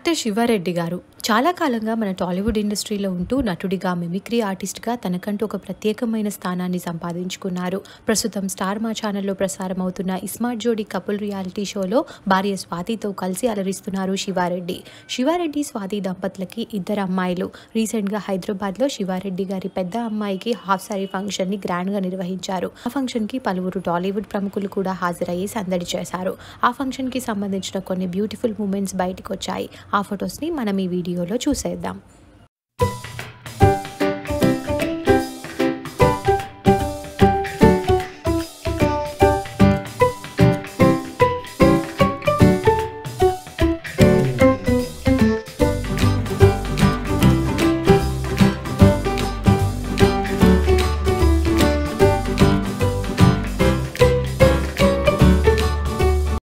actor Sivareddy గారు చాలా కాలంగా మన టాలీవుడ్ ఇండస్ట్రీలో ఉంటూ నటుడిగా మిమిక్రీ ఆర్టిస్ట్గా తనకంటూ ఒక ప్రత్యేకమైన స్థానాన్ని సంపాదించుకున్నారు ప్రస్తుతం స్టార్ మా ఛానల్లో ప్రసారం అవుతున్న ఇస్మార్ట్ జోడీ కపుల్ రియాలిటీ షోలో భార్య స్వాతితో కలిసి అలరిస్తున్నారు శివారెడ్డి శివారెడ్డి స్వాతి దంపతులకి ఇద్దరు అమ్మాయిలు రీసెంట్గా హైదరాబాద్లో శివారెడ్డి గారి పెద్ద అమ్మాయికి హాఫ్ సారీ ఫంక్షన్ని గ్రాండ్గా నిర్వహించారు ఆ ఫంక్షన్కి పలువురు టాలీవుడ్ ప్రముఖులు కూడా హాజరయ్యి సందడి చేశారు ఆ ఫంక్షన్కి సంబంధించిన కొన్ని బ్యూటిఫుల్ మూమెంట్స్ బయటకు వచ్చాయి ఆ ఫొటోస్ని మనం ఈ వీడియోలో చూసేద్దాం